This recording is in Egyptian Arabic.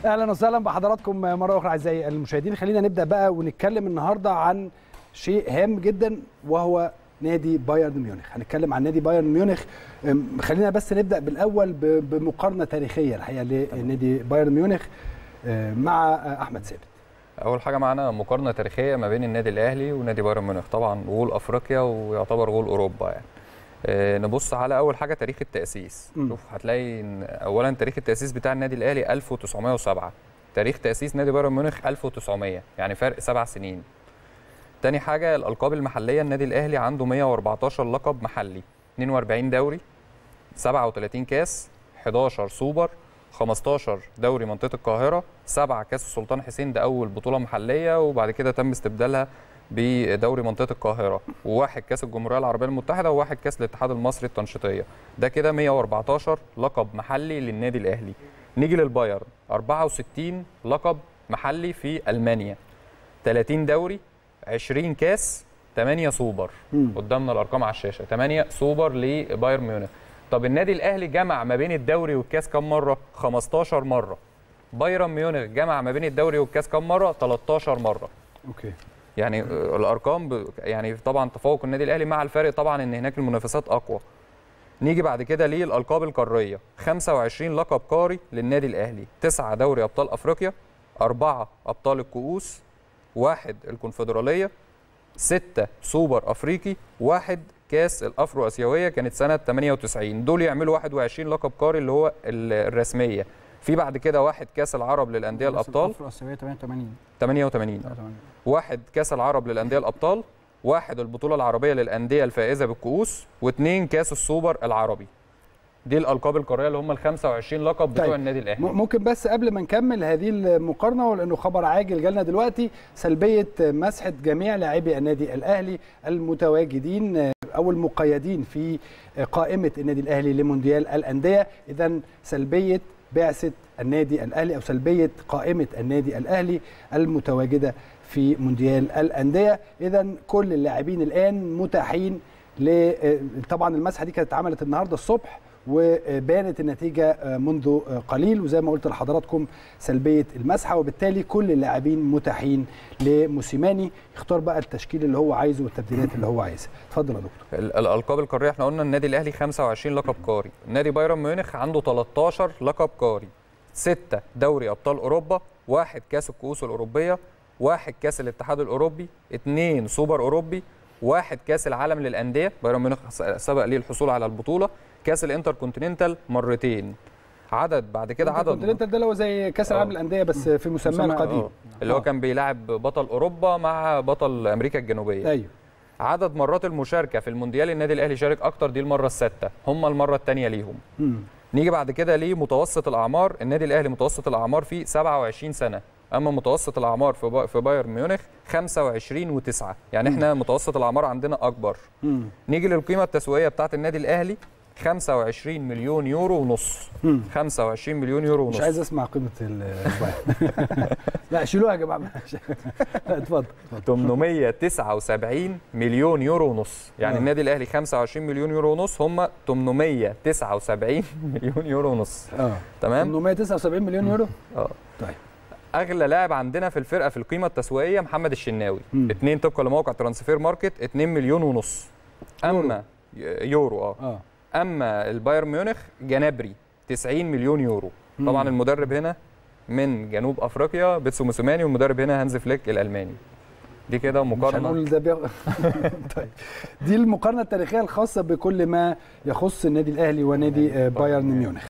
اهلا وسهلا بحضراتكم مره اخرى اعزائي المشاهدين خلينا نبدا بقى ونتكلم النهارده عن شيء هام جدا وهو نادي بايرن ميونخ هنتكلم عن نادي بايرن ميونخ أم، خلينا بس نبدا بالاول ب- بمقارنه تاريخيه الحقيقه لنادي بايرن ميونخ أه، مع أه، احمد ثابت اول حاجه معانا مقارنه تاريخيه ما بين النادي الاهلي ونادي بايرن ميونخ طبعا غول افريقيا ويعتبر غول اوروبا يعني آه، نبص على اول حاجه تاريخ التاسيس مم. شوف هتلاقي إن اولا تاريخ التاسيس بتاع النادي الاهلي 1907 تاريخ تاسيس نادي بايرن ميونخ 1900 يعني فرق سبع سنين تاني حاجه الالقاب المحليه النادي الاهلي عنده 114 لقب محلي 42 دوري 37 كاس 11 سوبر 15 دوري منطقه القاهره 7 كاس السلطان حسين ده اول بطوله محليه وبعد كده تم استبدالها بدوري منطقه القاهره وواحد كاس الجمهوريه العربيه المتحده وواحد كاس الاتحاد المصري التنشيطيه ده كده 114 لقب محلي للنادي الاهلي نيجي للبايرن 64 لقب محلي في المانيا 30 دوري 20 كاس 8 سوبر مم. قدامنا الارقام على الشاشه 8 سوبر لبايرن ميونخ طب النادي الاهلي جمع ما بين الدوري والكاس كام مره 15 مره بايرن ميونخ جمع ما بين الدوري والكاس كام مره 13 مره اوكي يعني آه، الارقام ب... يعني طبعا تفوق النادي الاهلي مع الفارق طبعا ان هناك المنافسات اقوى نيجي بعد كده للالقاب القاريه 25 لقب قاري للنادي الاهلي 9 دوري ابطال افريقيا 4 ابطال الكؤوس واحد الكونفدراليه 6 سوبر افريقي واحد كاس الافرو اسيويه كانت سنه 98 دول يعملوا 21 لقب قاري اللي هو ال- الرسميه في بعد كده واحد كاس العرب للانديه الابطال الافرو اسيويه 88 88 واحد كاس العرب للانديه الابطال واحد البطوله العربيه للانديه الفائزه بالكؤوس واثنين كاس السوبر العربي دي الالقاب القاريه اللي هم ال 25 لقب بتوع طيب. النادي الاهلي م- ممكن بس قبل ما نكمل هذه المقارنه ولانه خبر عاجل جالنا دلوقتي سلبيه مسحه جميع لاعبي النادي الاهلي المتواجدين او المقيدين في قائمه النادي الاهلي لمونديال الانديه اذا سلبيه بعثه النادي الاهلي او سلبيه قائمه النادي الاهلي المتواجده في مونديال الانديه اذا كل اللاعبين الان متاحين ل طبعا المسحه دي كانت اتعملت النهارده الصبح وبانت النتيجه منذ قليل وزي ما قلت لحضراتكم سلبيه المسحه وبالتالي كل اللاعبين متاحين لموسيماني يختار بقى التشكيل اللي هو عايزه والتبديلات اللي هو عايزها اتفضل يا دكتور ال- الالقاب القاريه احنا قلنا النادي الاهلي 25 لقب قاري نادي بايرن ميونخ عنده 13 لقب قاري 6 دوري ابطال اوروبا واحد كاس الكؤوس الاوروبيه واحد كاس الاتحاد الاوروبي اثنين سوبر اوروبي واحد كاس العالم للانديه بايرن ميونخ س- سبق ليه الحصول على البطوله كاس الانتر كونتيننتال مرتين عدد بعد كده عدد الكونتيننتال ده اللي هو زي كاس العالم آه. للانديه بس في مسماه مسمى- القديم آه، اللي هو آه. كان بيلعب بطل اوروبا مع بطل امريكا الجنوبيه ايوه عدد مرات المشاركه في المونديال النادي الاهلي شارك اكتر دي المره السادسه هم المره الثانيه ليهم مم. نيجي بعد كده لمتوسط الاعمار النادي الاهلي متوسط الاعمار فيه 27 سنه اما متوسط الاعمار في با- في بايرن ميونخ 25 و9 يعني احنا متوسط الاعمار عندنا اكبر مم. نيجي للقيمه التسويقيه بتاعه النادي الاهلي 25 مليون يورو ونص مم. 25 مليون يورو ونص مش عايز اسمع قيمه البايرن لا شيلوها يا جماعه لا، اتفضل اتفضل 879 مليون يورو ونص يعني آه. النادي الاهلي 25 مليون يورو ونص هم 879 مليون يورو ونص اه تمام 879 مليون يورو اه طيب اغلى لاعب عندنا في الفرقه في القيمه التسويقيه محمد الشناوي مم. اثنين طبقا لموقع ترانسفير ماركت 2 مليون ونص اما يورو اه اه اما البايرن ميونخ جنابري 90 مليون يورو مم. طبعا المدرب هنا من جنوب افريقيا بيتسو موسوماني والمدرب هنا هانز فليك الالماني دي كده مش مقارنه هنقول ده بيغ... طيب دي المقارنه التاريخيه الخاصه بكل ما يخص النادي الاهلي ونادي آه، بايرن ميونخ